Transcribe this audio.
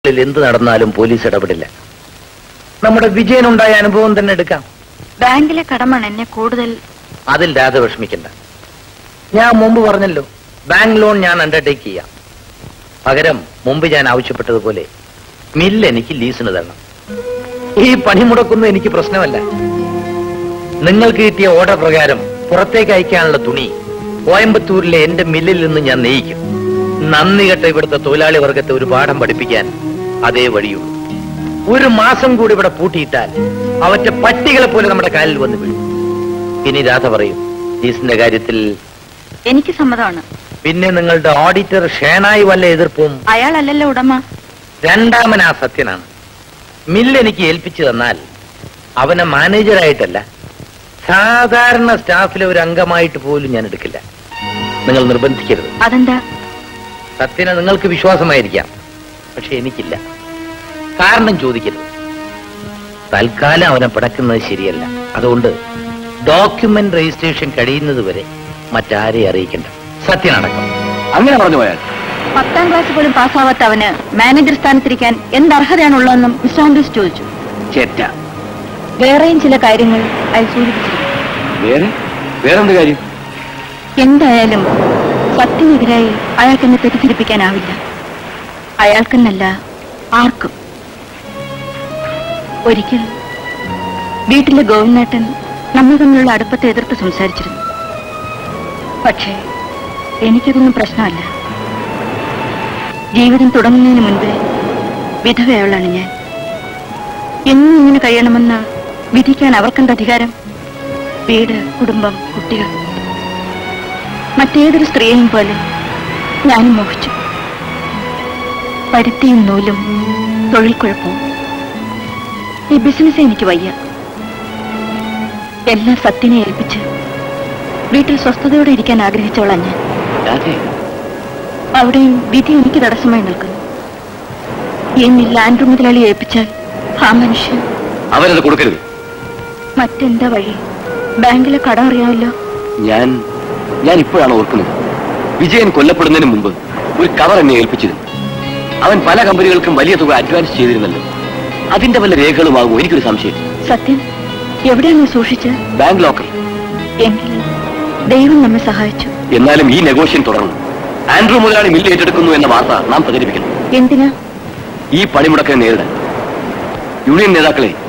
ഇതിൽ എന്ത് നടന്നാലും പോലീസ് ഇടപെടില്ല നമ്മുടെ വിജയനുണ്ടായ അനുഭവം തന്നെ എടുക്കാം ബാങ്കിലെ കടമാണ് എന്നെ കൂടുതൽ അതിൽ രാധ വിഷമിക്കണ്ട ഞാൻ മുമ്പ് പറഞ്ഞല്ലോ ബാങ്ക് ലോൺ ഞാൻ അണ്ടർടേക്ക് ചെയ്യാം പകരം മുമ്പ് ഞാൻ ആവശ്യപ്പെട്ടതുപോലെ മില്ല് എനിക്ക് ലീസിന് തരണം ഈ പണിമുടക്കൊന്നും എനിക്ക് പ്രശ്നമല്ല നിങ്ങൾക്ക് കിട്ടിയ ഓർഡർ പ്രകാരം പുറത്തേക്ക് അയക്കാനുള്ള തുണി കോയമ്പത്തൂരിലെ എന്റെ മില്ലിൽ നിന്ന് ഞാൻ നെയ്യിക്കും നന്ദി കെട്ട ഇവിടുത്തെ തൊഴിലാളി വർഗത്തെ ഒരു പാഠം പഠിപ്പിക്കാൻ അതേ വഴിയുള്ളൂ ഒരു മാസം കൂടി ഇവിടെ പൂട്ടിയിട്ടാൽ അവറ്റ പട്ടികളെ പോലെ നമ്മുടെ കാലിൽ വന്ന് വീഴും ഇനി രാധ പറയും ലീസിന്റെ കാര്യത്തിൽ എനിക്ക് സമ്മതമാണ് പിന്നെ നിങ്ങളുടെ ഓഡിറ്റർ ഷേനായി വല്ല എതിർപ്പും അയാളല്ലല്ലോ ഉടമ രണ്ടാമൻ ആ സത്യനാണ് മില്ല് എനിക്ക് ഏൽപ്പിച്ചു തന്നാൽ അവനെ മാനേജറായിട്ടല്ല സാധാരണ സ്റ്റാഫിലെ ഒരു അംഗമായിട്ട് പോലും ഞാൻ എടുക്കില്ല നിങ്ങൾ നിർബന്ധിക്കരുത് അതെന്താ സത്യനെ നിങ്ങൾക്ക് വിശ്വാസമായിരിക്കാം പക്ഷെ എനിക്കില്ല കാരണം ചോദിക്കരുത് തൽക്കാലം അവനെ പിടക്കുന്നത് ശരിയല്ല അതുകൊണ്ട് ഡോക്യുമെന്റ് രജിസ്ട്രേഷൻ കഴിയുന്നത് വരെ മറ്റാരെ അറിയിക്കണ്ട സത്യനടക്കം അങ്ങനെ പറഞ്ഞു പോയാൽ പത്താം ക്ലാസ് പോലും പാസ്സാവാത്ത അവന് മാനേജർ സ്ഥാനത്തിരിക്കാൻ എന്ത് അർഹതയാണുള്ളതെന്നും മിസ്റ്റർ ആൻഡ്രൂസ് ചോദിച്ചു ചേറ്റ വേറെയും ചില കാര്യങ്ങൾ അയാൾ സൂചിപ്പിച്ചിരുന്നു വേറെ വേറെന്ത് കാര്യം എന്തായാലും സത്യനെതിരായി അയാൾക്കെന്നെ തെറ്റിദ്ധരിപ്പിക്കാനാവില്ല അയാൾക്കെന്നല്ല ആർക്കും ഒരിക്കൽ വീട്ടിലെ ഗോവിന്ദേട്ടൻ നമ്മൾ തമ്മിലുള്ള അടുപ്പത്തെ എതിർത്ത് സംസാരിച്ചിരുന്നു പക്ഷേ എനിക്കതൊന്നും പ്രശ്നമല്ല ജീവിതം തുടങ്ങുന്നതിന് മുൻപേ വിധവയവളാണ് ഞാൻ എന്നും ഇങ്ങനെ കഴിയണമെന്ന് വിധിക്കാൻ അവർക്കെന്ത് അധികാരം വീട് കുടുംബം കുട്ടികൾ മറ്റേതൊരു സ്ത്രീയെയും പോലെ ഞാനും മോഹിച്ചു പരുത്തിയും നൂലും തൊഴിൽ കുഴപ്പവും ഈ ബിസിനസ് എനിക്ക് വയ്യ എല്ലാം സത്യനെ ഏൽപ്പിച്ച് വീട്ടിൽ സ്വസ്ഥതയോടെ ഇരിക്കാൻ ആഗ്രഹിച്ചോളാം ഞാൻ രാധേ അവിടെയും വിധി എനിക്ക് തടസ്സമായി നിൽക്കുന്നു എന്നിൽ ആൻഡ്രു മുതലാളി ഏൽപ്പിച്ചാൽ ആ മനുഷ്യൻ അവരത് കൊടുക്കരുത് മറ്റെന്താ വഴി ബാങ്കിലെ കടം അറിയാമല്ലോ ഞാൻ ഞാൻ ഇപ്പോഴാണ് ഓർക്കുന്നത് വിജയൻ കൊല്ലപ്പെടുന്നതിന് മുമ്പ് ഒരു കവർ എന്നെ ഏൽപ്പിച്ചിരുന്നു അവൻ പല കമ്പനികൾക്കും വലിയ തുക അഡ്വാൻസ് ചെയ്തിരുന്നല്ലോ അതിന്റെ വല്ല രേഖകളുമാകുമോ എനിക്കൊരു സംശയം സത്യം എവിടെയാണ് നീ സൂക്ഷിച്ചത് ബാങ്ക് ലോക്കർ എങ്കിൽ ദൈവം നമ്മെ സഹായിച്ചു എന്നാലും ഈ നെഗോഷ്യൻ തുടർന്നു ആൻഡ്രൂ മുതലാളി മില്ല് ഏറ്റെടുക്കുന്നു എന്ന വാർത്ത നാം പ്രചരിപ്പിക്കണം എന്തിനാ ഈ പണിമുടക്കിനെ നേരിടാൻ യൂണിയൻ നേതാക്കളെ